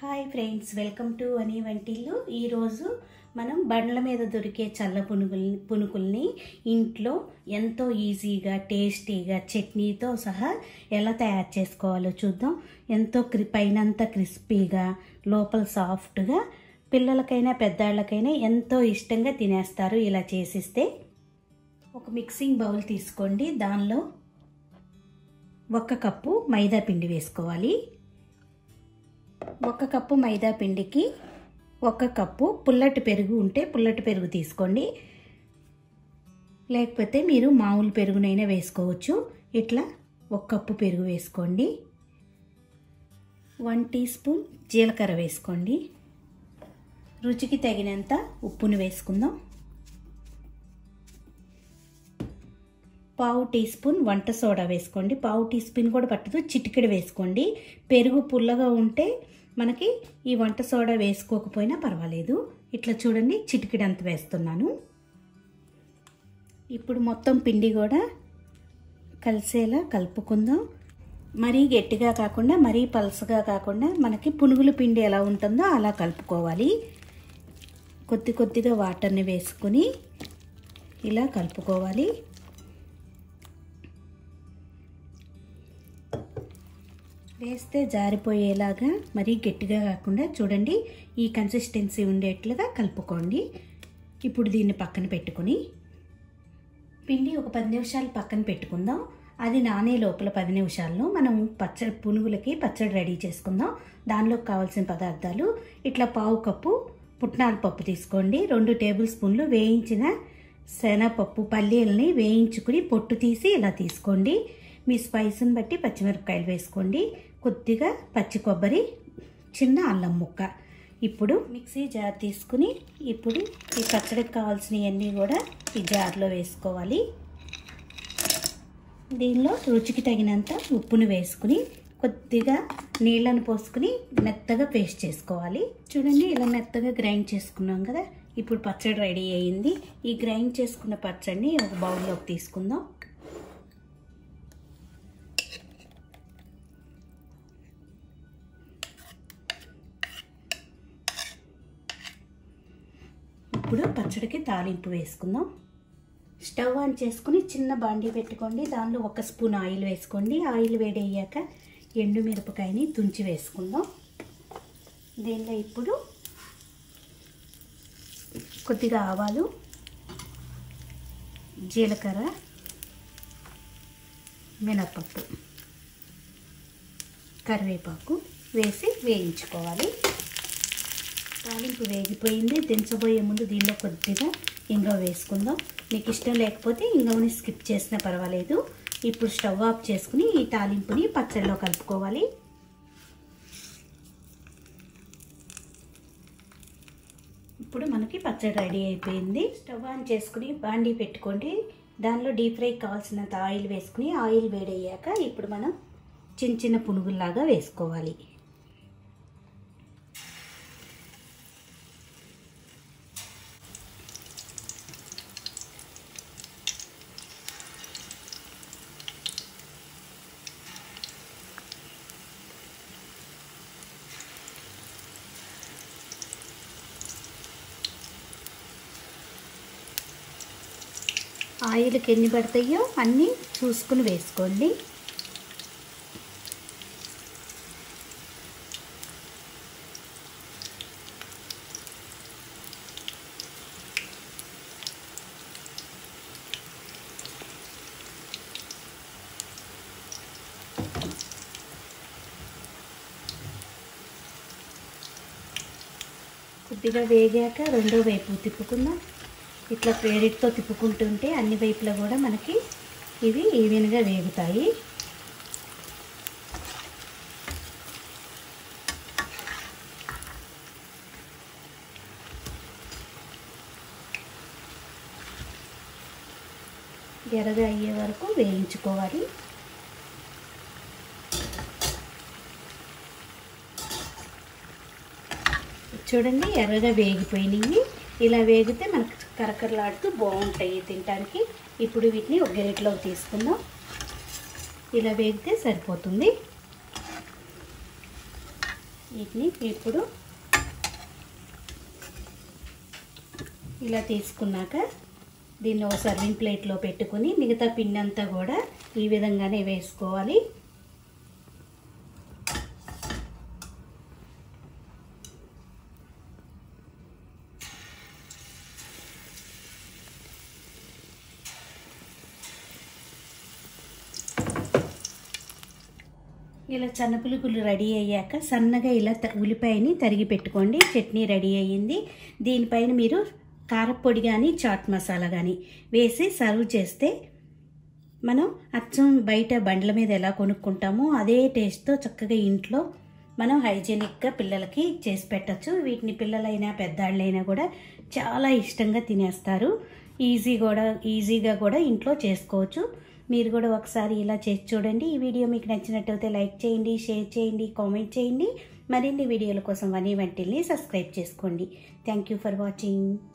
hi friends welcome to అని వంటిల్లు ఈరోజు మనం బండ్ల మీద దొరికే చల్ల పునుగుల్ని పునుకుల్ని ఇంట్లో ఎంతో ఈజీగా టేస్టీగా చట్నీతో సహా ఎలా తయారు చేసుకోవాలో చూద్దాం ఎంతో క్రి పైనంతా క్రిస్పీగా లోపల సాఫ్ట్గా పిల్లలకైనా పెద్దాళ్ళకైనా ఎంతో ఇష్టంగా తినేస్తారు ఇలా చేసిస్తే ఒక మిక్సింగ్ బౌల్ తీసుకోండి దానిలో ఒక కప్పు మైదా పిండి వేసుకోవాలి ఒక కప్పు మైదా పిండికి ఒక కప్పు పుల్లటి పెరుగు ఉంటే పుల్లటి పెరుగు తీసుకోండి లేకపోతే మీరు మామూలు పెరుగునైనా వేసుకోవచ్చు ఇట్లా ఒక కప్పు పెరుగు వేసుకోండి వన్ టీ స్పూన్ జీలకర్ర వేసుకోండి రుచికి తగినంత ఉప్పును వేసుకుందాం పావు టీ స్పూన్ వంట సోడా వేసుకోండి పావు టీ స్పూన్ కూడా పట్టదు చిటికెడు వేసుకోండి పెరుగు పుల్లగా ఉంటే మనకి ఈ వంట సోడా వేసుకోకపోయినా పర్వాలేదు ఇట్లా చూడండి చిటికెడు అంత వేస్తున్నాను ఇప్పుడు మొత్తం పిండి కూడా కలిసేలా కలుపుకుందాం మరీ గట్టిగా కాకుండా మరీ పలసగా కాకుండా మనకి పునుగుల పిండి ఎలా ఉంటుందో అలా కలుపుకోవాలి కొద్ది కొద్దిగా వాటర్ని వేసుకుని ఇలా కలుపుకోవాలి వేస్తే జారిపోయేలాగా మరీ గట్టిగా కాకుండా చూడండి ఈ కన్సిస్టెన్సీ ఉండేట్లుగా కలుపుకోండి ఇప్పుడు దీన్ని పక్కన పెట్టుకుని పిండి ఒక పది నిమిషాలు పక్కన పెట్టుకుందాం అది నానే లోపల పది నిమిషాల్లో మనం పచ్చడి పునుగులకి పచ్చడి రెడీ చేసుకుందాం దానిలోకి కావాల్సిన పదార్థాలు ఇట్లా పావు కప్పు పుట్నాల పప్పు తీసుకోండి రెండు టేబుల్ స్పూన్లు వేయించిన శనగపప్పు పల్లీలని వేయించుకుని పొట్టు తీసి ఇలా తీసుకోండి మీ స్పైస్ని బట్టి పచ్చిమిరపకాయలు వేసుకోండి కొద్దిగా పచ్చి కొబ్బరి చిన్న అల్లం ముక్క ఇప్పుడు మిక్సీ జార్ తీసుకుని ఇప్పుడు ఈ పచ్చడికి కావాల్సినవన్నీ కూడా ఈ జార్లో వేసుకోవాలి దీనిలో రుచికి తగినంత ఉప్పును వేసుకుని కొద్దిగా నీళ్ళను పోసుకుని మెత్తగా పేస్ట్ చేసుకోవాలి చూడండి ఇలా మెత్తగా గ్రైండ్ చేసుకున్నాం కదా ఇప్పుడు పచ్చడి రెడీ అయ్యింది ఈ గ్రైండ్ చేసుకున్న పచ్చడిని ఒక బౌల్లోకి తీసుకుందాం ఇప్పుడు పచ్చడికి తాలింపు వేసుకుందాం స్టవ్ ఆన్ చేసుకుని చిన్న బాండీ పెట్టుకోండి దానిలో ఒక స్పూన్ ఆయిల్ వేసుకోండి ఆయిల్ వేడయ్యాక ఎండుమిరపకాయని తుంచి వేసుకుందాం దీనిలో ఇప్పుడు కొద్దిగా ఆవాలు జీలకర్ర మినపప్పు కరివేపాకు వేసి వేయించుకోవాలి తాలింపు వేగిపోయింది దించబోయే ముందు దీనిలో కొద్దిగా ఇంగవ వేసుకుందాం మీకు ఇష్టం లేకపోతే ఇంగవని స్కిప్ చేసినా పర్వాలేదు ఇప్పుడు స్టవ్ ఆఫ్ చేసుకుని ఈ తాలింపుని పచ్చడిలో కలుపుకోవాలి ఇప్పుడు మనకి పచ్చడి రెడీ అయిపోయింది స్టవ్ ఆన్ చేసుకుని బాండీ పెట్టుకోండి దానిలో డీప్ ఫ్రై కావాల్సినంత ఆయిల్ వేసుకుని ఆయిల్ వేడయ్యాక ఇప్పుడు మనం చిన్న చిన్న పునుగుల్లాగా వేసుకోవాలి ఆయిల్కి ఎన్ని పడతాయో అన్నీ చూసుకుని వేసుకోండి కొద్దిగా వేగాక రెండో వైపు తిప్పుకుందాం ఇట్లా పేరిట్తో తిప్పుకుంటుంటే అన్ని వైపులా కూడా మనకి ఇవి ఈవెన్గా వేగుతాయి ఎర్రగా అయ్యే వరకు వేయించుకోవాలి చూడండి ఎర్రగా వేగిపోయినాయి ఇలా వేగితే మనకు కరకరలాడుతూ బాగుంటాయి తినడానికి ఇప్పుడు వీటిని ఒక గరిటలోకి తీసుకుందాం ఇలా వేగితే సరిపోతుంది వీటిని ఇప్పుడు ఇలా తీసుకున్నాక దీన్ని ఒక సర్వింగ్ ప్లేట్లో పెట్టుకొని మిగతా పిండి అంతా కూడా ఈ విధంగానే వేసుకోవాలి ఇలా చన్నపులుగులు రెడీ అయ్యాక సన్నగా ఇలా త- ఉల్లిపాయని తరిగి పెట్టుకోండి చట్నీ రెడీ అయ్యింది దీనిపైన మీరు కారపొడి కానీ చాట్ మసాలా కానీ వేసి సర్వ్ చేస్తే మనం అచ్చం బయట బండ్ల మీద ఎలా కొనుక్కుంటామో అదే టేస్ట్తో చక్కగా ఇంట్లో మనం హైజీనిక్గా పిల్లలకి చేసి పెట్టచ్చు వీటిని పిల్లలైనా పెద్దాళ్ళైనా కూడా చాలా ఇష్టంగా తినేస్తారు ఈజీ కూడా ఈజీగా కూడా ఇంట్లో చేసుకోవచ్చు మీరు కూడా ఒకసారి ఇలా చేసి చూడండి ఈ వీడియో మీకు నచ్చినట్టయితే లైక్ చేయండి షేర్ చేయండి కామెంట్ చేయండి మరిన్ని వీడియోల కోసం వనీ వంటిల్ని సబ్స్క్రైబ్ చేసుకోండి థ్యాంక్ యూ ఫర్ వాచింగ్